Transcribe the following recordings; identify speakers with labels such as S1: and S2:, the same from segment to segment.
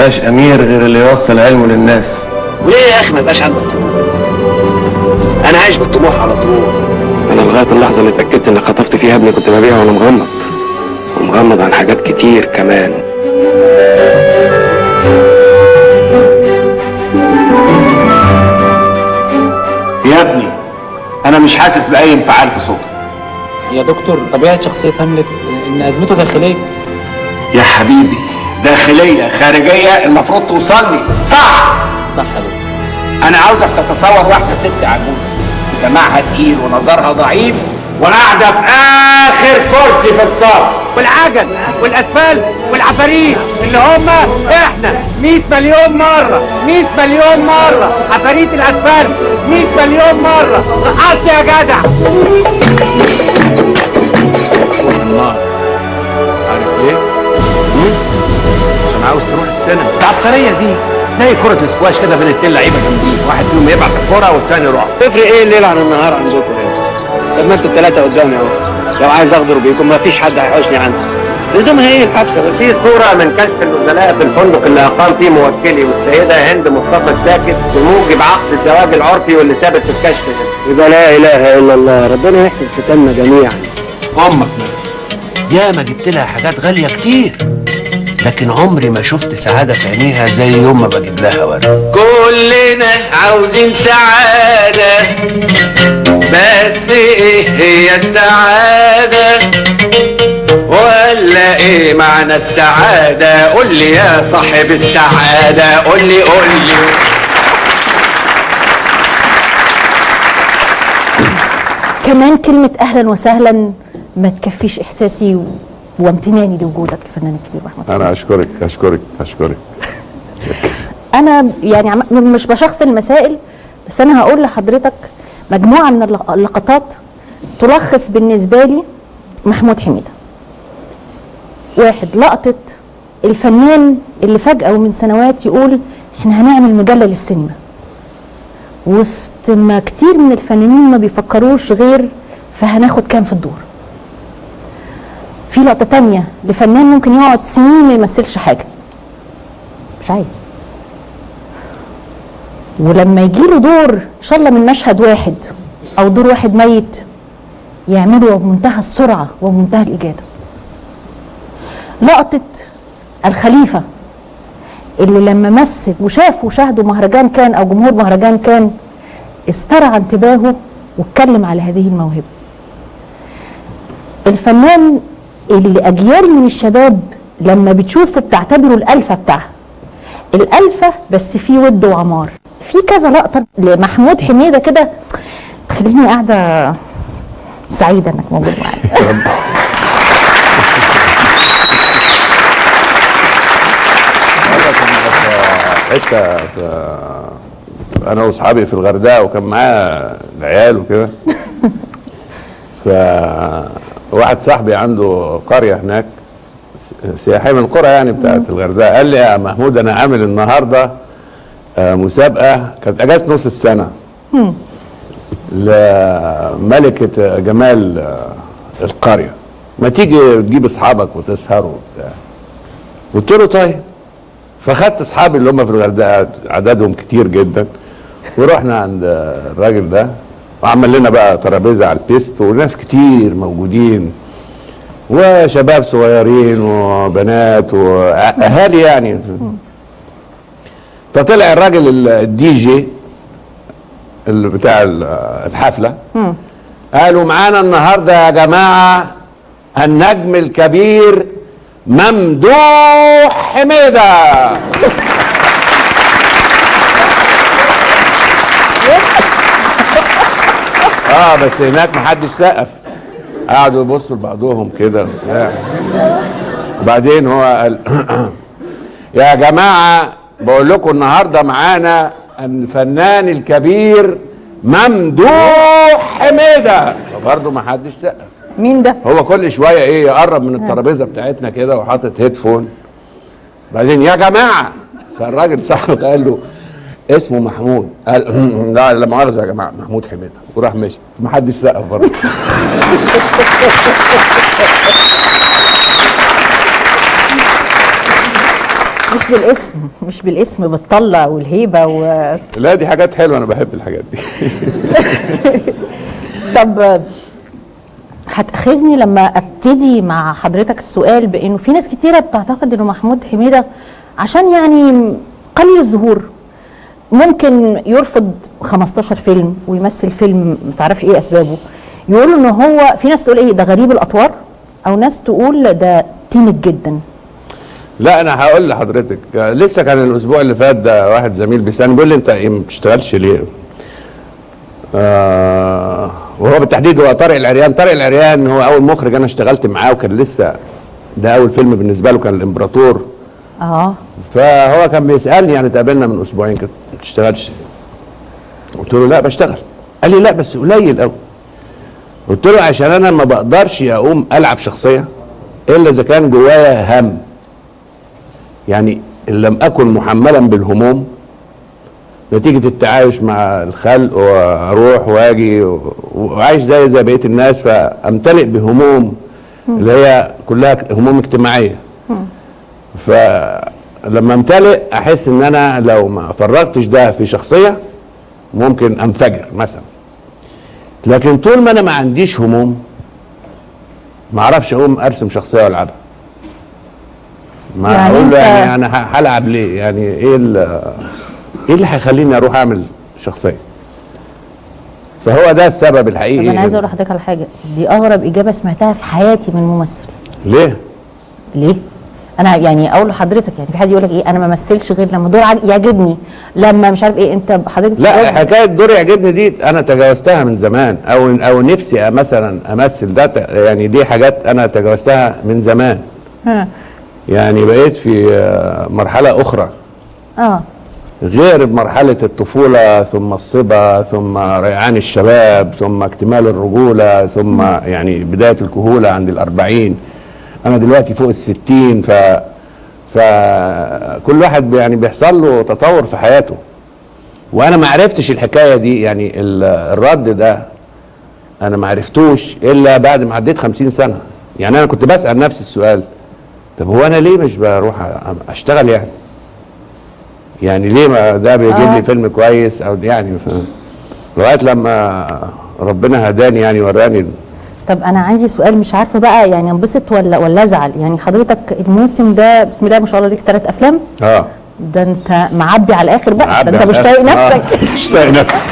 S1: بقاش امير غير اللي يوصل علمه للناس
S2: وليه يا اخي ما يبقاش عندك طموح انا عايش بالطموح على طول
S3: انا لغايه اللحظه اللي اتاكدت اني خطفت فيها ابني كنت ببيعه وانا مغمض ومغمض عن حاجات كتير كمان
S2: يا ابني انا مش حاسس باي انفعال في صوتك
S4: يا دكتور طبيعة شخصية هاملت إن أزمته داخلية
S2: يا حبيبي داخليه خارجيه المفروض توصلني صح
S4: صح يا دكتور
S2: انا عاوزك تتصور واحده ست عجوزه دماغها تقيل ونظرها ضعيف وقاعده في اخر كرسي في الصاله والعجل والاسفل والعفاريت اللي هم احنا 100 مليون مره 100 مليون مره عفاريت الاسفل 100 مليون مره رقصت يا جدع النار عارف ليه؟ عشان عاوز تروح السينما العبقريه دي زي كرة الاسكواش كده بين اتنين لعيبه جامدين واحد فيهم يبعت الكرة والتاني يروح
S3: تفرق ايه الليل عن النهار عندكم هنا؟ طب ما انتوا الثلاثه قدامي اهو لو عايز اغدر بيكم ما فيش حد هيحوشني عنكم لزومها ايه الحبسه بس
S2: في صورة من كشف النزلاء في الفندق اللي أقام فيه موكلي والسيدة هند مصطفى الساكت بموجب عقد الزواج العرفي واللي ثابت في الكشف ده
S3: يبقى لا اله الا الله ربنا يحسن ختامنا جميعا
S2: أمك مثلا
S5: يا ما جبت لها حاجات غالية كتير لكن عمري ما شفت سعادة في عينيها زي يوم ما بجيب لها ورد
S6: كلنا عاوزين سعادة بس ايه هي السعادة ولا ايه معنى السعادة قول لي يا صاحب السعادة قول لي قول لي
S7: كمان كلمة أهلا وسهلا ما تكفيش إحساسي و- وامتناني لوجودك الفنان الكبير محمود
S8: انا اشكرك اشكرك اشكرك
S7: أنا يعني عم- مش بشخص المسائل بس أنا هقول لحضرتك مجموعة من اللق- اللقطات تلخص بالنسبة لي محمود حميدة واحد لقطة الفنان اللي فجأة ومن سنوات يقول احنا هنعمل مجلة للسينما وسط ما كتير من الفنانين ما بيفكروش غير فهناخد كام في الدور في لقطة تانية لفنان ممكن يقعد سنين ما يمثلش حاجة مش عايز ولما يجيله دور ان شاء الله من مشهد واحد او دور واحد ميت يعمله بمنتهى السرعة وبمنتهى الإجادة لقطة الخليفة اللي لما مثل وشاف وشاهدوا مهرجان كان او جمهور مهرجان كان استرعى انتباهه واتكلم على هذه الموهبه. الفنان اللي اجيال من الشباب لما بتشوفه بتعتبره الالفه بتاعها. الالفه بس في ود وعمار. في كذا لقطه لمحمود حميده كده تخليني قاعده سعيده انك موجود معايا.
S8: حته في انا واصحابي في الغردقه وكان معايا العيال وكده ف واحد صاحبي عنده قريه هناك س- سياحيه من القرى يعني بتاعت الغردقه قال لي يا محمود انا عامل النهارده آه، مسابقه كانت اجازه نص السنه لملكه جمال آه، القريه ما تيجي تجيب اصحابك وتسهروا وبتاع قلت له طيب فخدت اصحابي اللي هم في الغردقه عددهم كتير جدا ورحنا عند الراجل ده وعمل لنا بقى ترابيزه على البيست وناس كتير موجودين وشباب صغيرين وبنات واهالي يعني فطلع الراجل ال- الدي جي اللي بتاع ال- الحفله قالوا معانا النهارده يا جماعه النجم الكبير ممدوح حميده اه بس هناك محدش سقف قعدوا يبصوا لبعضهم كده وبتاع وبعدين هو قال يا جماعه بقول لكم النهارده معانا الفنان الكبير ممدوح حميده برضه ما حدش سقف
S7: مين ده؟
S8: هو كل شويه ايه يقرب من الترابيزه بتاعتنا كده وحاطط هيدفون بعدين يا جماعه فالراجل صاحبه قال له اسمه محمود قال لا لا مؤاخذه يا جماعه محمود حميده وراح مشي ما حدش سقف برضه
S7: مش بالاسم مش بالاسم بالطلة والهيبة و...
S8: لا دي حاجات حلوه انا بحب الحاجات دي
S7: طب هتأخذني لما ابتدي مع حضرتك السؤال بانه في ناس كتيره بتعتقد انه محمود حميده عشان يعني قليل الظهور ممكن يرفض 15 فيلم ويمثل فيلم ما تعرفش ايه اسبابه يقولوا ان هو في ناس تقول ايه ده غريب الاطوار او ناس تقول ده تينك جدا
S8: لا انا هقول لحضرتك آه، لسه كان الاسبوع اللي فات ده واحد زميل بيسالني بيقول لي انت ايه ما بتشتغلش ليه؟ آه وهو بالتحديد هو طارق العريان طارق العريان هو اول مخرج انا اشتغلت معاه وكان لسه ده اول فيلم بالنسبه له كان الامبراطور
S7: اه
S8: فهو كان بيسالني يعني اتقابلنا من اسبوعين كده ما بتشتغلش قلت له لا بشتغل قال لي لا بس قليل قوي قلت له عشان انا ما بقدرش اقوم العب شخصيه الا اذا كان جوايا هم يعني ان لم اكن محملا بالهموم نتيجة التعايش مع الخلق واروح واجي و- وعايش زي زي بقية الناس فامتلئ بهموم اللي هي كلها هموم اجتماعية فلما امتلئ احس ان انا لو ما فرغتش ده في شخصية ممكن انفجر مثلا لكن طول ما انا ما عنديش هموم ما اعرفش اقوم ارسم شخصية والعبها ما
S7: يعني
S8: اقول له
S7: أنت-
S8: يعني انا ه- هلعب ليه يعني ايه ال- ايه اللي هيخليني اروح اعمل شخصيه فهو ده السبب
S7: طب
S8: الحقيقي
S7: انا عايزه اقول لحضرتك على حاجه دي اغرب اجابه سمعتها في حياتي من ممثل
S8: ليه
S7: ليه؟ انا يعني اقول لحضرتك يعني في حد يقول لك ايه انا ما مثلش غير لما دور عج- يعجبني لما مش عارف ايه انت حضرتك
S8: لا
S7: بتجاوب-
S8: حكايه دور يعجبني دي انا تجاوزتها من زمان او او نفسي مثلا امثل ده ت- يعني دي حاجات انا تجاوزتها من زمان
S7: ها.
S8: يعني بقيت في آه، مرحله اخرى
S7: اه
S8: غير مرحلة الطفولة ثم الصبا ثم ريعان الشباب ثم اكتمال الرجولة ثم يعني بداية الكهولة عند الأربعين أنا دلوقتي فوق الستين ف فكل واحد بي- يعني بيحصل له تطور في حياته وأنا ما عرفتش الحكاية دي يعني ال- الرد ده أنا ما عرفتوش إلا بعد ما عديت خمسين سنة يعني أنا كنت بسأل نفسي السؤال طب هو أنا ليه مش بروح أ- أشتغل يعني يعني ليه ما ده بيجيب
S7: آه.
S8: لي فيلم كويس او يعني ف... لغايه لما ربنا هداني يعني وراني
S7: طب انا عندي سؤال مش عارفه بقى يعني انبسط ولا ولا ازعل يعني حضرتك الموسم ده بسم الله ما شاء الله ليك ثلاث افلام
S8: اه
S7: ده انت معبي على الاخر بقى
S8: معبي
S7: ده انت
S8: على
S7: مش طايق
S8: الآخر.
S7: نفسك
S8: آه، مش طايق نفسي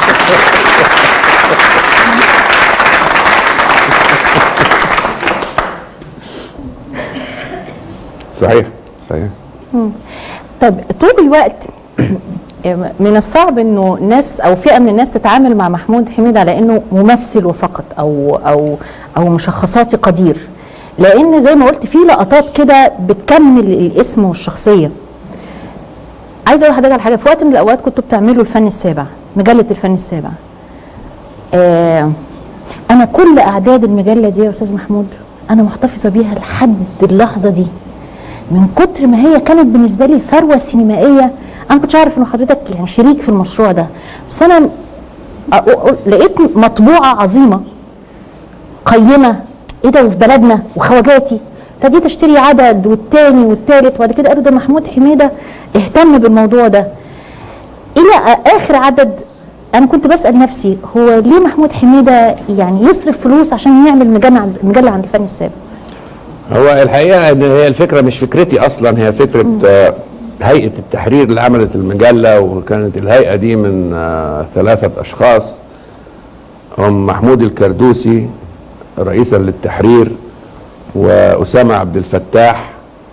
S8: صحيح صحيح
S7: طب طول الوقت من الصعب انه ناس او فئه من الناس تتعامل مع محمود حميد على انه ممثل وفقط او او او مشخصاتي قدير لان زي ما قلت في لقطات كده بتكمل الاسم والشخصيه عايزه اقول لحضرتك على حاجه في وقت من الاوقات كنتوا بتعملوا الفن السابع مجله الفن السابع آه انا كل اعداد المجله دي يا استاذ محمود انا محتفظه بيها لحد اللحظه دي من كتر ما هي كانت بالنسبه لي ثروه سينمائيه انا ما كنتش اعرف انه حضرتك يعني شريك في المشروع ده بس انا أ- أ- لقيت مطبوعه عظيمه قيمه ايه ده وفي بلدنا وخواجاتي فجيت اشتري عدد والتاني والتالت وبعد كده قالوا ده محمود حميده اهتم بالموضوع ده الى اخر عدد انا كنت بسال نفسي هو ليه محمود حميده يعني يصرف فلوس عشان يعمل مجله عند مجله عند الفن السابق
S8: هو الحقيقه ان هي الفكره مش فكرتي اصلا هي فكره آه، هيئه التحرير اللي عملت المجله وكانت الهيئه دي من آه، ثلاثه اشخاص هم محمود الكردوسي رئيسا للتحرير واسامه عبد الفتاح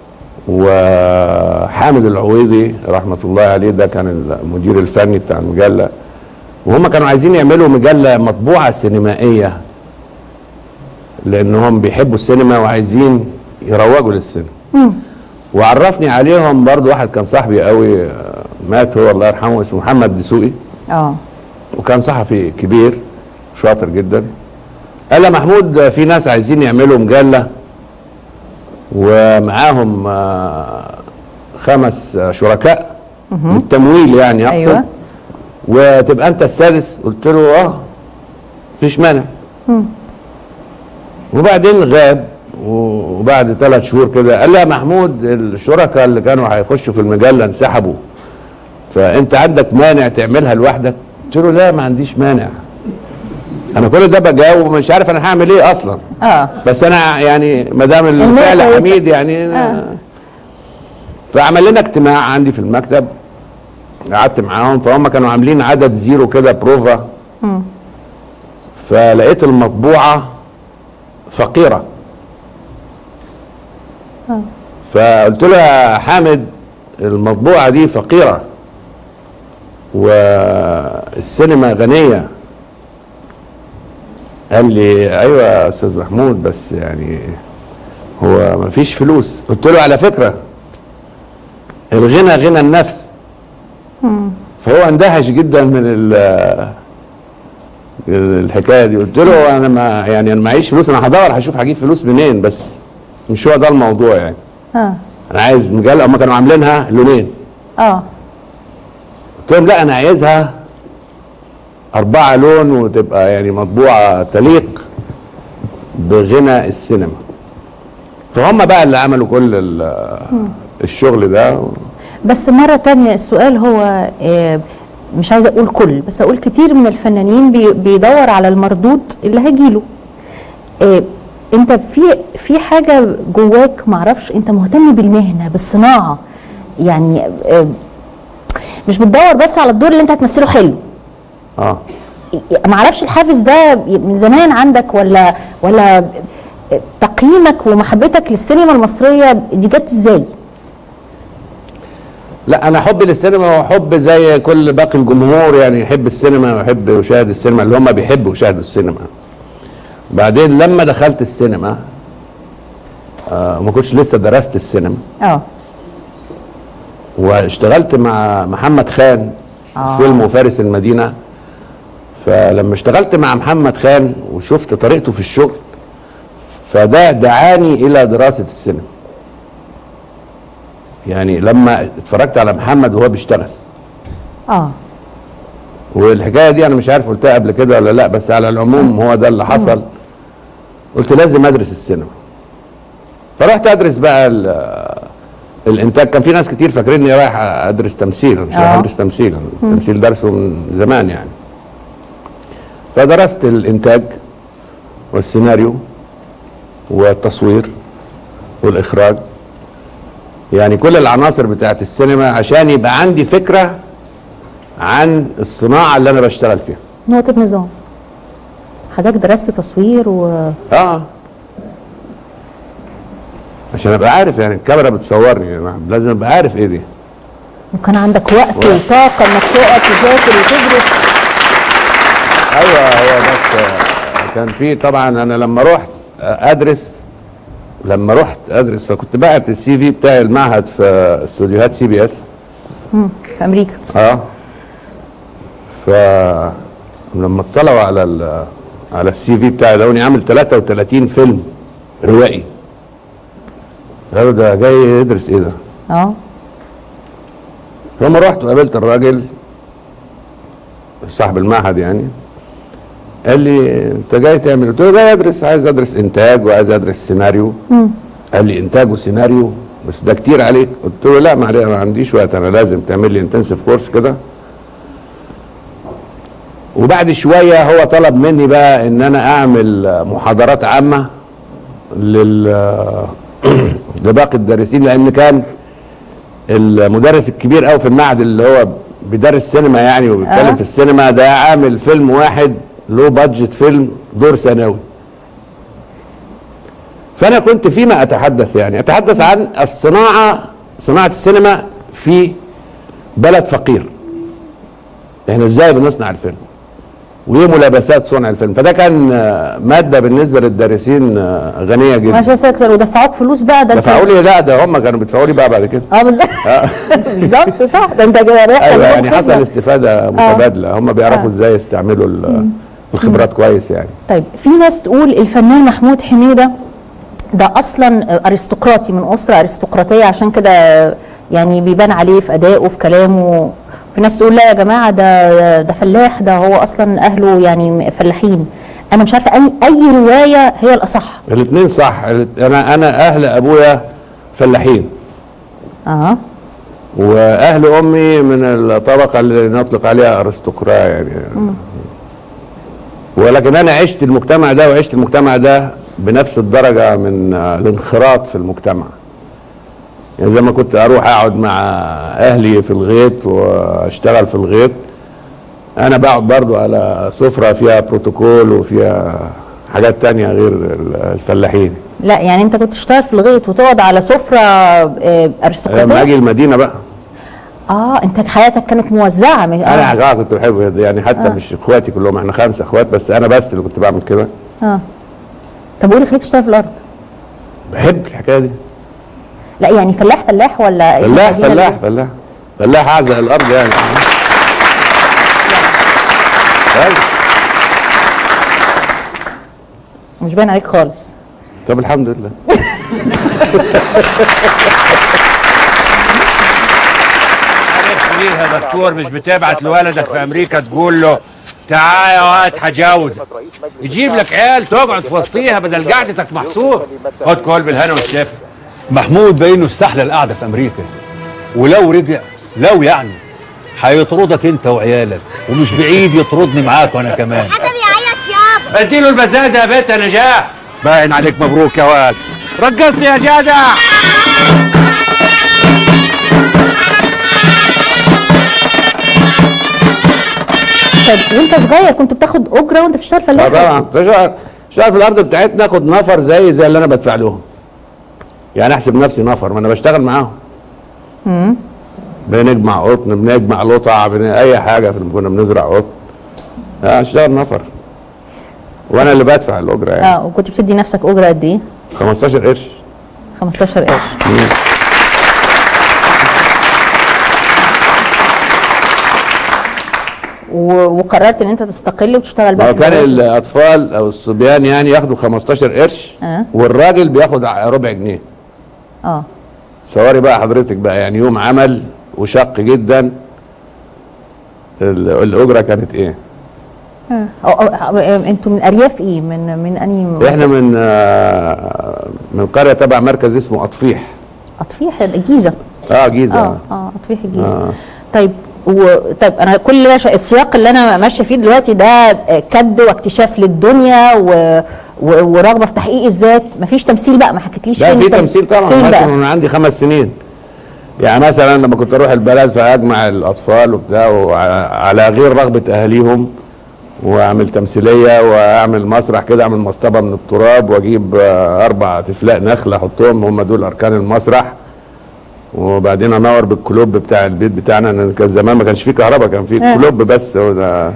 S8: وحامد العويضي رحمه الله عليه ده كان المدير الفني بتاع المجله وهم كانوا عايزين يعملوا مجله مطبوعه سينمائيه لانهم بيحبوا السينما وعايزين يروجوا للسينما وعرفني عليهم برضو واحد كان صاحبي قوي آه، مات هو الله يرحمه اسمه محمد دسوقي
S7: اه
S8: وكان صحفي كبير شاطر جدا قال يا محمود آه، في ناس عايزين يعملوا مجله ومعاهم آه، خمس آه، شركاء بالتمويل يعني اقصد
S7: أيوة.
S8: وتبقى انت السادس قلت له اه مفيش مانع وبعدين غاب و- وبعد ثلاث شهور كده قال لي يا محمود الشركاء اللي كانوا هيخشوا في المجله انسحبوا فانت عندك مانع تعملها لوحدك قلت له لا ما عنديش مانع انا كل ده بجاوب ومش عارف انا هعمل ايه اصلا
S7: اه
S8: بس انا يعني ما دام
S7: النية
S8: الفعل
S7: كويسة.
S8: حميد يعني
S7: آه.
S8: فعمل لنا اجتماع عندي في المكتب قعدت معاهم فهم كانوا عاملين عدد زيرو كده بروفا فلقيت المطبوعه فقيره فقلت له يا حامد المطبوعه دي فقيره والسينما غنيه قال لي ايوه يا استاذ محمود بس يعني هو ما فيش فلوس قلت له على فكره الغنى غنى النفس فهو اندهش جدا من ال- الحكايه دي قلت له انا ما يعني انا معيش فلوس انا هدور هشوف هجيب فلوس منين بس مش هو ده الموضوع يعني
S7: اه
S8: انا عايز مجله هم كانوا عاملينها لونين
S7: اه
S8: قلت لهم لا انا عايزها أربعة لون وتبقى يعني مطبوعة تليق بغنى السينما فهم بقى اللي عملوا كل ال- الشغل ده
S7: بس مرة تانية السؤال هو آه، مش عايزة أقول كل بس أقول كتير من الفنانين بي- بيدور على المردود اللي هيجيله آه، أنت في في حاجة جواك معرفش أنت مهتم بالمهنة بالصناعة يعني آه، مش بتدور بس على الدور اللي أنت هتمثله حلو
S8: اه
S7: معرفش الحافز ده من زمان عندك ولا ولا تقييمك ومحبتك للسينما المصرية دي جت ازاي؟
S8: لا انا حبي للسينما هو حب زي كل باقي الجمهور يعني يحب السينما ويحب يشاهد السينما اللي هم بيحبوا يشاهدوا السينما بعدين لما دخلت السينما آه ما كنتش لسه درست السينما
S7: اه
S8: واشتغلت مع محمد خان
S7: آه.
S8: في فيلم فارس المدينة فلما اشتغلت مع محمد خان وشفت طريقته في الشغل فده دعاني إلى دراسة السينما يعني لما اتفرجت على محمد وهو بيشتغل
S7: اه
S8: والحكايه دي انا مش عارف قلتها قبل كده ولا لا بس على العموم هو ده اللي حصل قلت لازم ادرس السينما فرحت ادرس بقى ال- الانتاج كان في ناس كتير فاكريني رايح ادرس تمثيل أنا مش رايح
S7: آه.
S8: ادرس تمثيل أنا التمثيل درسه من زمان يعني فدرست الانتاج والسيناريو والتصوير والاخراج يعني كل العناصر بتاعت السينما عشان يبقى عندي فكره عن الصناعه اللي انا بشتغل فيها
S7: نقطة نظام حضرتك درست تصوير و
S8: اه عشان ابقى عارف يعني الكاميرا بتصورني أنا لازم ابقى عارف ايه دي
S7: وكان عندك وقت وطاقة انك تقعد تذاكر وتدرس
S8: ايوه هو بس آه، كان في طبعا انا لما رحت آه، ادرس لما رحت ادرس فكنت باعت السي في بتاعي المعهد في استوديوهات سي بي اس
S7: في امريكا
S8: اه فلما اطلعوا على ال على السي في بتاعي لقوني عامل 33 فيلم روائي قالوا ده جاي يدرس ايه ده؟
S7: اه
S8: لما رحت وقابلت الراجل صاحب المعهد يعني قال لي انت جاي تعمل قلت له جاي ادرس عايز ادرس انتاج وعايز ادرس سيناريو قال لي انتاج وسيناريو بس ده كتير عليك قلت له لا ما عليك ما عنديش وقت انا لازم تعمل لي انتنسيف كورس كده وبعد شويه هو طلب مني بقى ان انا اعمل محاضرات عامه لل لباقي الدارسين لان كان المدرس الكبير قوي في المعهد اللي هو بيدرس سينما يعني وبيتكلم
S7: آه.
S8: في السينما ده عامل فيلم واحد له بادجت فيلم دور ثانوي فانا كنت فيما اتحدث يعني اتحدث عن الصناعه صناعه السينما في بلد فقير احنا ازاي بنصنع الفيلم وايه ملابسات صنع الفيلم فده كان آه، ماده بالنسبه للدارسين آه، غنيه جدا
S7: عشان سكر ودفعوك فلوس بقى ده انت-
S8: دفعوا لي لا ده هم كانوا بيدفعوا لي بقى بعد كده
S7: اه بالظبط بالظبط صح ده انت كده رايح
S8: ايوه
S7: تعمل
S8: يعني
S7: خدمة.
S8: حصل استفاده متبادله هم بيعرفوا
S7: آه.
S8: ازاي يستعملوا ال- الخبرات كويس يعني
S7: طيب في ناس تقول الفنان محمود حميده ده اصلا ارستقراطي من اسره ارستقراطيه عشان كده يعني بيبان عليه في ادائه في كلامه في ناس تقول لا يا جماعه ده ده فلاح ده هو اصلا اهله يعني فلاحين انا مش عارفه اي اي روايه هي الاصح
S8: الاثنين صح انا انا اهل ابويا فلاحين
S7: اه
S8: واهل امي من الطبقه اللي نطلق عليها ارستقراء يعني ولكن انا عشت المجتمع ده وعشت المجتمع ده بنفس الدرجه من آه، الانخراط في المجتمع يعني زي ما كنت اروح اقعد مع اهلي في الغيط واشتغل في الغيط انا بقعد برضو على سفره فيها بروتوكول وفيها حاجات تانية غير ال- الفلاحين
S7: لا يعني انت كنت تشتغل في الغيط وتقعد على سفره آه،
S8: لما
S7: ارستقراطيه
S8: اجي المدينه بقى
S7: اه انت حياتك كانت موزعه مش-
S8: انا
S7: اه
S8: اه كنت بحب يعني حتى
S7: آه.
S8: مش اخواتي كلهم احنا خمسه اخوات بس انا بس اللي كنت بعمل كده
S7: اه طب وايه اللي خليك تشتغل في الارض؟
S8: بحب الحكايه دي
S7: لا يعني فلاح فلاح ولا إيه
S8: فلاح
S7: المدينة
S8: فلاح
S7: اللي-
S8: فلاح فلاح اعزق الارض يعني أيوة.
S7: مش باين عليك خالص
S8: طب الحمد لله
S2: ليه يا دكتور مش بتبعت لولدك في امريكا تقول له تعالى يا واد هجوزك يجيب لك عيال تقعد في وسطيها بدل قعدتك محصور خد كل بالهنا والشفا
S9: محمود باينه استحلى القعده في امريكا ولو رجع لو يعني هيطردك انت وعيالك ومش بعيد يطردني معاك وانا كمان
S10: حدا بيعيط يابا
S2: اديله البزازه يا بيت يا نجاح
S9: باين عليك مبروك يا واد
S2: رقصني يا جدع
S7: طب وانت صغير كنت بتاخد اجره وانت بتشتغل
S8: اه
S7: فلاح
S8: طبعا تشتغل تشتغل في الارض بتاعتنا ناخد نفر زي زي اللي انا بدفع لهم يعني احسب نفسي نفر ما انا بشتغل معاهم بنجمع قطن بنجمع لطع بن... اي حاجه في كنا بنزرع قطن اه اشتغل نفر وانا اللي بدفع الاجره يعني
S7: اه وكنت بتدي نفسك اجره قد ايه؟
S8: 15 قرش
S7: 15 قرش و- وقررت ان انت تستقل وتشتغل بقى
S8: ما
S7: في
S8: كان
S7: الجواز.
S8: الاطفال او الصبيان يعني ياخدوا 15 قرش
S7: آه.
S8: والراجل بياخد ع- ربع جنيه
S7: اه
S8: صوري بقى حضرتك بقى يعني يوم عمل وشق جدا ال- الاجره كانت ايه
S7: أو- أو- أو- انتوا من ارياف ايه؟ من من انهي
S8: احنا من آه، من قريه تبع مركز اسمه اطفيح
S7: اطفيح الجيزه
S8: اه جيزه
S7: اه اه اطفيح الجيزه
S8: آه.
S7: طيب و... طيب انا كل ده ش- السياق اللي انا ماشيه فيه دلوقتي ده آه، كد واكتشاف للدنيا و... و... ورغبه في تحقيق الذات مفيش تمثيل بقى ما حكيتليش
S8: لا
S7: فين
S8: في
S7: التم-
S8: تمثيل طبعا
S7: فين
S8: مثلا
S7: بقى؟
S8: انا عندي خمس سنين يعني مثلا لما كنت اروح البلد فاجمع الاطفال وبتاع وع- على غير رغبه اهاليهم واعمل تمثيليه واعمل مسرح كده اعمل مصطبه من التراب واجيب آه، اربع تفلاق نخل احطهم هم دول اركان المسرح وبعدين انور بالكلوب بتاع البيت بتاعنا لأن كان زمان ما كانش فيه كهرباء كان فيه
S7: آه.
S8: كلوب بس هو ده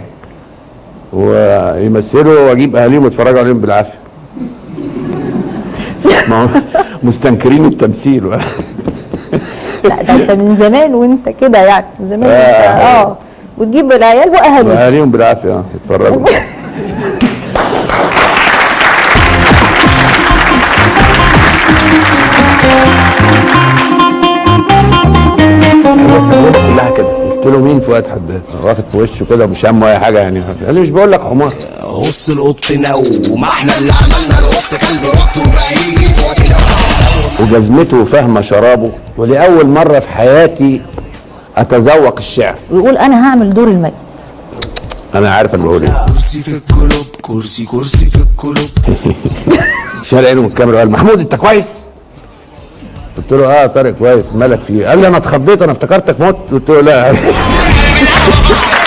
S8: ويمثلوا واجيب اهاليهم يتفرجوا عليهم بالعافيه ما هو مستنكرين التمثيل
S7: لا ده انت من زمان وانت كده يعني من زمان
S8: آه.
S7: وانت اه وتجيب العيال واهالي
S8: واهاليهم بالعافيه آه، يتفرجوا كلها كده قلت له مين فؤاد حداد واخد في وشه كده ومش همه اي حاجه يعني قال لي مش بقول لك حمار
S11: هص القط نوم احنا اللي عملنا القط كلب قط وبقى يجي في وقت
S8: وجزمته فاهمه شرابه ولاول مره في حياتي اتذوق الشعر
S7: ويقول انا هعمل دور الميت
S8: انا عارف انا بقول ايه
S11: كرسي في الكلوب كرسي كرسي في الكلوب
S8: شال عينه من الكاميرا وقال محمود انت كويس؟ قلت له اه طارق كويس مالك فيه؟ قال لي انا اتخضيت انا افتكرتك مت قلت له لا